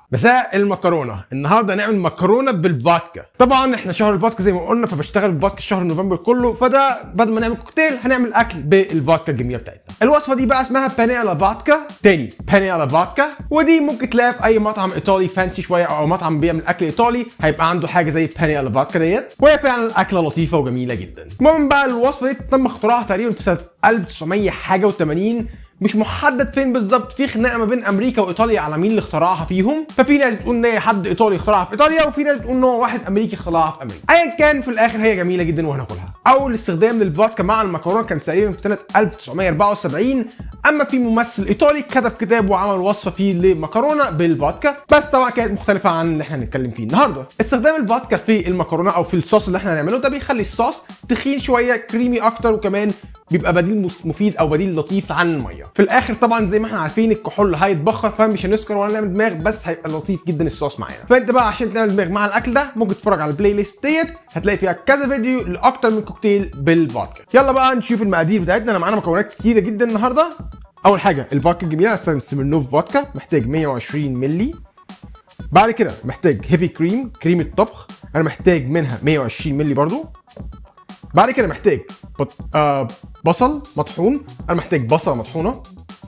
مساء المكرونه النهارده هنعمل مكرونه بالفودكا طبعا احنا شهر الفودكا زي ما قلنا فبشتغل بالفودكا شهر نوفمبر كله فده بدل ما نعمل كوكتيل هنعمل اكل بالفودكا الجميله بتاعتنا الوصفه دي بقى اسمها باني على فودكا تاني باني على فودكا ودي ممكن تلاقيها في اي مطعم ايطالي فانسي شويه او مطعم بيعمل اكل ايطالي هيبقى عنده حاجه زي باني على فودكا ديت وهي فعلا اكله لطيفه وجميله جدا المهم بقى الوصفه دي تم اختراعها تقريبا في سنه 1900 حاجه و80 مش محدد فين بالظبط في خناقه ما بين امريكا وايطاليا على مين اللي اخترعها فيهم ففي ناس بتقول ان هي حد ايطالي اخترعها في ايطاليا وفي ناس بتقول ان هو واحد امريكي اخترعها في امريكا ايا كان في الاخر هي جميله جدا وهناكلها اول استخدام للفودكا مع المكرونه كان تقريبا في سنه 1974 اما في ممثل ايطالي كتب كتاب وعمل وصفه فيه لمكرونه بالفودكا بس طبعا كانت مختلفه عن اللي احنا هنتكلم فيه النهارده استخدام الفودكا في المكرونه او في الصوص اللي احنا هنعمله ده بيخلي الصوص تخين شويه كريمي اكتر وكمان بيبقى بديل مفيد او بديل لطيف عن الميه في الاخر طبعا زي ما احنا عارفين الكحول هيتبخر فمش هنسكر ولا نعمل دماغ بس هيبقى لطيف جدا الصوص معانا فانت بقى عشان تعمل دماغ مع الاكل ده ممكن تتفرج على البلاي ليست ديت هتلاقي فيها كذا فيديو لاكتر من كوكتيل بالفودكا يلا بقى نشوف المقادير بتاعتنا انا معانا مكونات كتيره جدا النهارده اول حاجه الفودكا الجميله هستخدم سيمينوف فودكا محتاج 120 مللي بعد كده محتاج هيفي كريم كريمه طبخ انا محتاج منها 120 مللي برضو بعد كده محتاج بط... آه بصل مطحون انا محتاج بصله مطحونه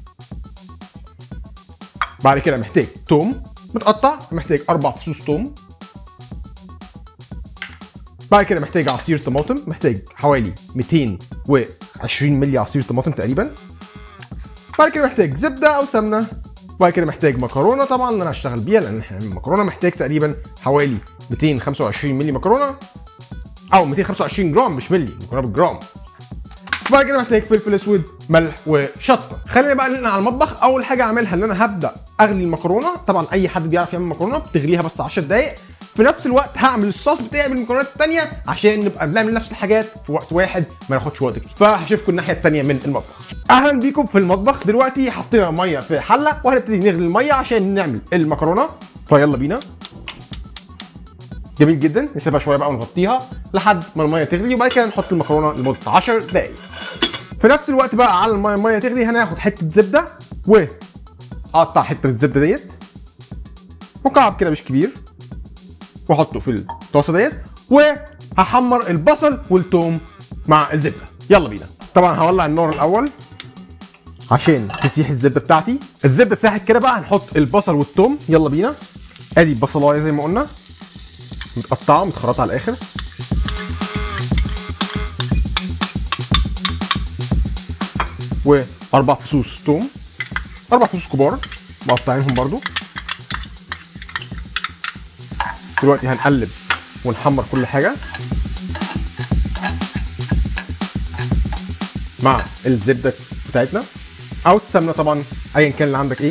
بعد كده محتاج توم متقطع محتاج اربع فصوص توم بعد كده محتاج عصير طماطم محتاج حوالي 220 مللي عصير طماطم تقريبا بعد كده محتاج زبده او سمنه بعد كده محتاج مكرونه طبعا اللي انا هشتغل بيها لان احنا المكرونه محتاج تقريبا حوالي 225 مللي مكرونه او 225 جرام مش ملي مكرونه بالجرام بعد كده محتاج فلفل اسود ملح وشطه خلينا بقى ننقل على المطبخ اول حاجه اعملها ان انا هبدا اغلي المكرونه طبعا اي حد بيعرف يعمل مكرونه بتغليها بس 10 دقائق في نفس الوقت هعمل الصوص بتاعي بالمكونات الثانيه عشان نبقى بنعمل نفس الحاجات في وقت واحد ما ياخدش وقت كتير فهشوفكم الناحيه الثانيه من المطبخ اهلا بيكم في المطبخ دلوقتي حطينا ميه في حله وهنبتدي نغلي الميه عشان نعمل المكرونه فيلا بينا جميل جدا نسيبها شويه بقى ونغطيها لحد ما الميه تغلي وبعد كده نحط المكرونه لمده 10 دقائق في نفس الوقت بقى على الميه الميه تغلي هناخد حته زبده واقطع حته الزبده ديت مكعب كده مش كبير واحطه في الطاسه ديت وهحمر البصل والثوم مع الزبده يلا بينا طبعا هولع النار الاول عشان تسيح الزبده بتاعتي الزبده ساحت كده بقى هنحط البصل والثوم يلا بينا ادي البصلايه زي ما قلنا متقطعه متخرطه على الاخر واربع فصوص توم اربع فصوص كبار مقطعينهم برضو دلوقتي هنقلب ونحمر كل حاجه مع الزبده بتاعتنا او السمنه طبعا ايا كان اللي عندك ايه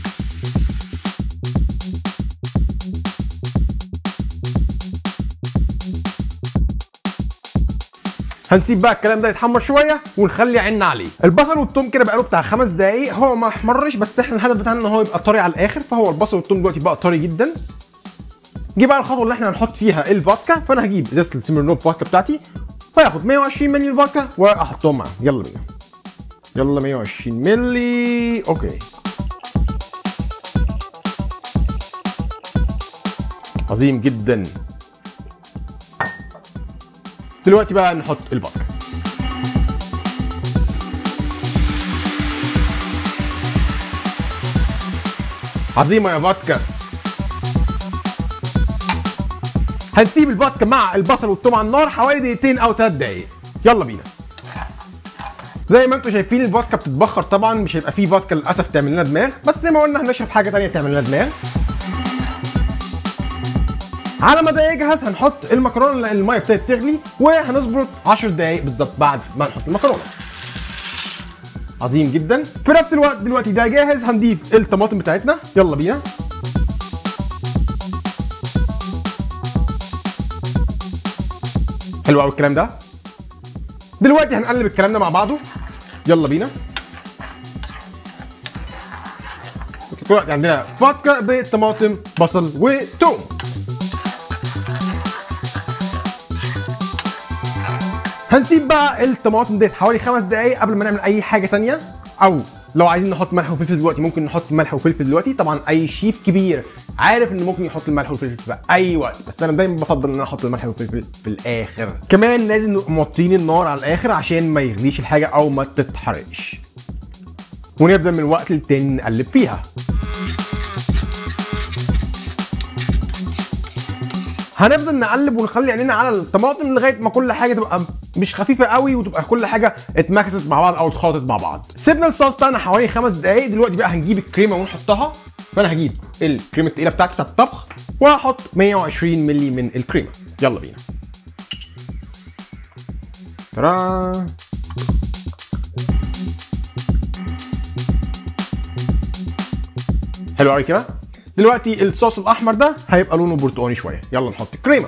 هنسيب بقى الكلام ده يتحمر شويه ونخلي عيننا عليه البصل والثوم كده بقاله بتاع خمس دقايق هو ما احمرش بس احنا الهدف بتاعنا ان هو يبقى طري على الاخر فهو البصل والثوم دلوقتي بقى طري جدا جه بقى الخطوه اللي احنا هنحط فيها الفودكا فانا هجيب ازازه السيميرنوف فودكا بتاعتي وهاخد 120 مللي الفودكا واحطهم معاهم يلا بينا يلا 120 مللي اوكي عظيم جدا دلوقتي بقى نحط الفودكا عظيمه يا فودكا هنسيب الفودكا مع البصل والثوم على النار حوالي دقيقتين او ثلاث دقايق يلا بينا زي ما انتم شايفين الفودكا بتتبخر طبعا مش هيبقى فيه فودكا للاسف تعمل لنا دماغ بس زي ما قلنا هنشرب حاجه ثانيه تعمل لنا دماغ على ما ده يجهز هنحط المكرونه لان الميه ابتدت تغلي وهنصبر 10 دقائق بالظبط بعد ما نحط المكرونه عظيم جدا في نفس الوقت دلوقتي ده جاهز هنضيف الطماطم بتاعتنا يلا بينا حلو قوي الكلام ده دلوقتي هنقلب الكلام ده مع بعضه يلا بينا دلوقتي عندنا فودكا بطماطم بصل وتوم هنسيب بقى الطماطم ديت حوالي خمس دقايق قبل ما نعمل اي حاجه تانية او لو عايزين نحط ملح وفلفل دلوقتي ممكن نحط ملح وفلفل دلوقتي طبعا اي شيف كبير عارف ان ممكن يحط الملح والفلفل في اي وقت بس انا دايما بفضل ان انا احط الملح والفلفل في الاخر كمان لازم نبقى موطين النار على الاخر عشان ما يغليش الحاجه او ما تتحرقش ونفضل من وقت للتاني نقلب فيها هنفضل نقلب ونخلي عينينا على الطماطم لغايه ما كل حاجه تبقى مش خفيفه قوي وتبقى كل حاجه اتمكست مع بعض او اتخلطت مع بعض سيبنا الصوص بتاعنا حوالي خمس دقائق دلوقتي بقى هنجيب الكريمه ونحطها فانا هجيب الكريمه التقيله بتاعتي بتاعت الطبخ وهحط 120 مللي من الكريمه يلا بينا ترى حلو قوي كده دلوقتي الصوص الاحمر ده هيبقى لونه برتقاني شويه يلا نحط الكريمه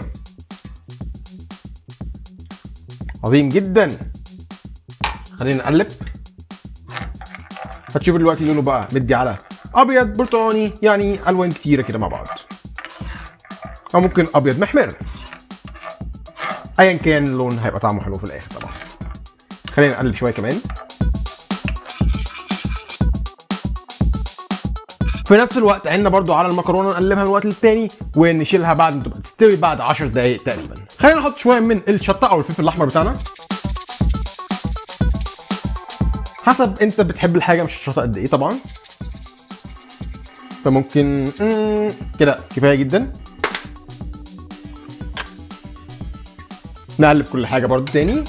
عظيم جدا خلينا نقلب هتشوفوا دلوقتي لونه بقى مدي على ابيض برتقاني يعني الوان كتيره كده مع بعض او ممكن ابيض محمر ايا كان اللون هيبقى طعمه حلو في الاخر طبعا خلينا نقلب شويه كمان في نفس الوقت عندنا برضو على المكرونه نقلبها من وقت للتاني ونشيلها بعد ما تبقى تستوي بعد 10 دقائق تقريبا خلينا نحط شويه من الشطه او الفلفل الاحمر بتاعنا حسب انت بتحب الحاجه مش الشطه قد ايه طبعا فممكن مم، كده كفايه جدا نقلب كل حاجه برضو تاني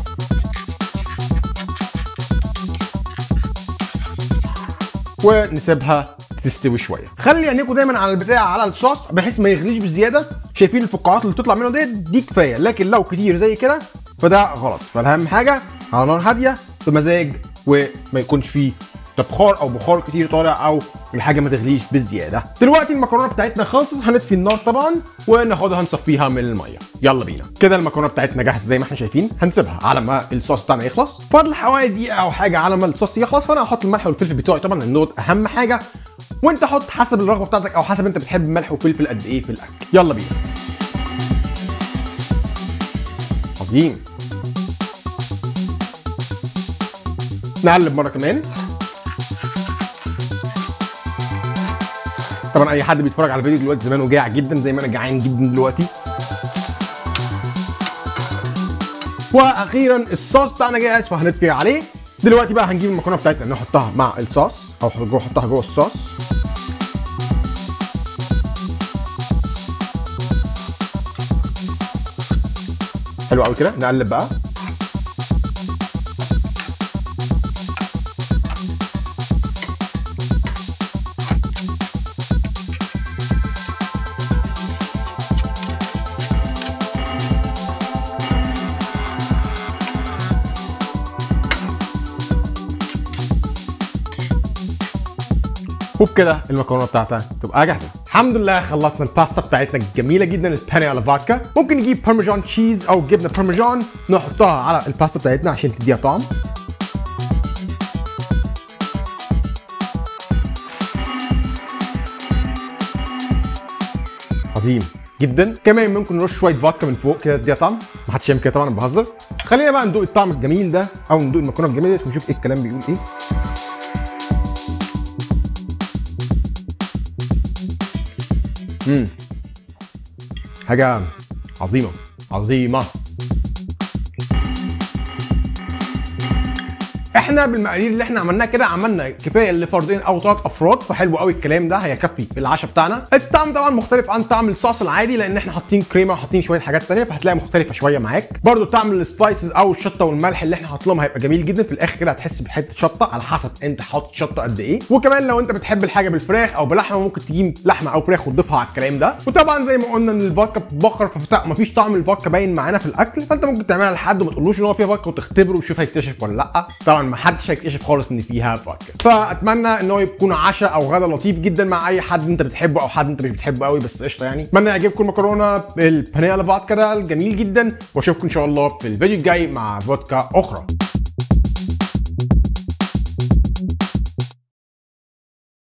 ونسيبها تستوي شويه خلي عينيكم دايما على البتاع على الصوص بحيث ما يغليش بزياده شايفين الفقاعات اللي بتطلع منه ديت دي كفايه لكن لو كتير زي كده فده غلط فالاهم حاجه على نار هاديه بمزاج وما يكونش فيه بخار او بخار كتير طالع او الحاجه ما تغليش بالزياده دلوقتي المكرونه بتاعتنا خلصت هنطفي النار طبعا وناخدها نصفيها من الميه يلا بينا كده المكرونه بتاعتنا جاهزه زي ما احنا شايفين هنسيبها على ما الصوص بتاعنا يخلص فاضل حوالي دقيقه او حاجه على ما الصوص يخلص فانا هحط الملح والفلفل بتوعي طبعا لان دوت اهم حاجه وانت حط حسب الرغبه بتاعتك او حسب انت بتحب ملح وفلفل قد ايه في الاكل يلا بينا عظيم نقلب مره كمان طبعا اي حد بيتفرج على الفيديو دلوقتي زمانه جاع جدا زي ما انا جعان جدا دلوقتي واخيرا الصوص بتاعنا جاهز فهنطفي عليه دلوقتي بقى هنجيب المكرونه بتاعتنا نحطها مع الصوص او جوه نحطها جوه الصوص حلو قوي كده نقلب بقى وبكده المكرونه بتاعتها تبقى جاهزه الحمد لله خلصنا الباستا بتاعتنا الجميله جدا الباني على فاتكا ممكن نجيب بارميجان تشيز او جبنه بارميجان نحطها على الباستا بتاعتنا عشان تديها طعم عظيم جدا كمان ممكن نرش شويه فودكا من فوق كده تديها طعم ما حدش يعمل كده طبعا انا بهزر خلينا بقى ندوق الطعم الجميل ده او ندوق المكرونه الجميله دي ونشوف ايه الكلام بيقول ايه امم حاجه عظيمه عظيمه احنا بالمقادير اللي احنا عملناها كده عملنا كفايه لفردين او ثلاث افراد فحلو قوي الكلام ده هيكفي العشاء بتاعنا الطعم طبعا مختلف عن طعم الصوص العادي لان احنا حاطين كريمه وحاطين شويه حاجات تانية فهتلاقي مختلفه شويه معاك برضو طعم السبايسز او الشطه والملح اللي احنا حاطين لهم هيبقى جميل جدا في الاخر كده هتحس بحته شطه على حسب انت حاطط شطه قد ايه وكمان لو انت بتحب الحاجه بالفراخ او بلحمه ممكن تجيب لحمه او فراخ وتضيفها على الكلام ده وطبعا زي ما قلنا ان الفودكا بتبخر فمفيش طعم الفودكا باين معانا في الاكل فانت ممكن تعملها لحد وما تقولوش ان هو فيها فودكا وتختبره وتشوف هيكتشف ولا لا طبعا ما حدش هيكتشف خالص ان فيها فودكا فاتمنى ان هو يكون عشاء او غدا لطيف جدا مع اي حد انت بتحبه او حد انت مش بتحبه قوي بس قشطه يعني اتمنى يعجبكم المكرونه البانيه على فودكا ده الجميل جدا واشوفكم ان شاء الله في الفيديو الجاي مع فودكا اخرى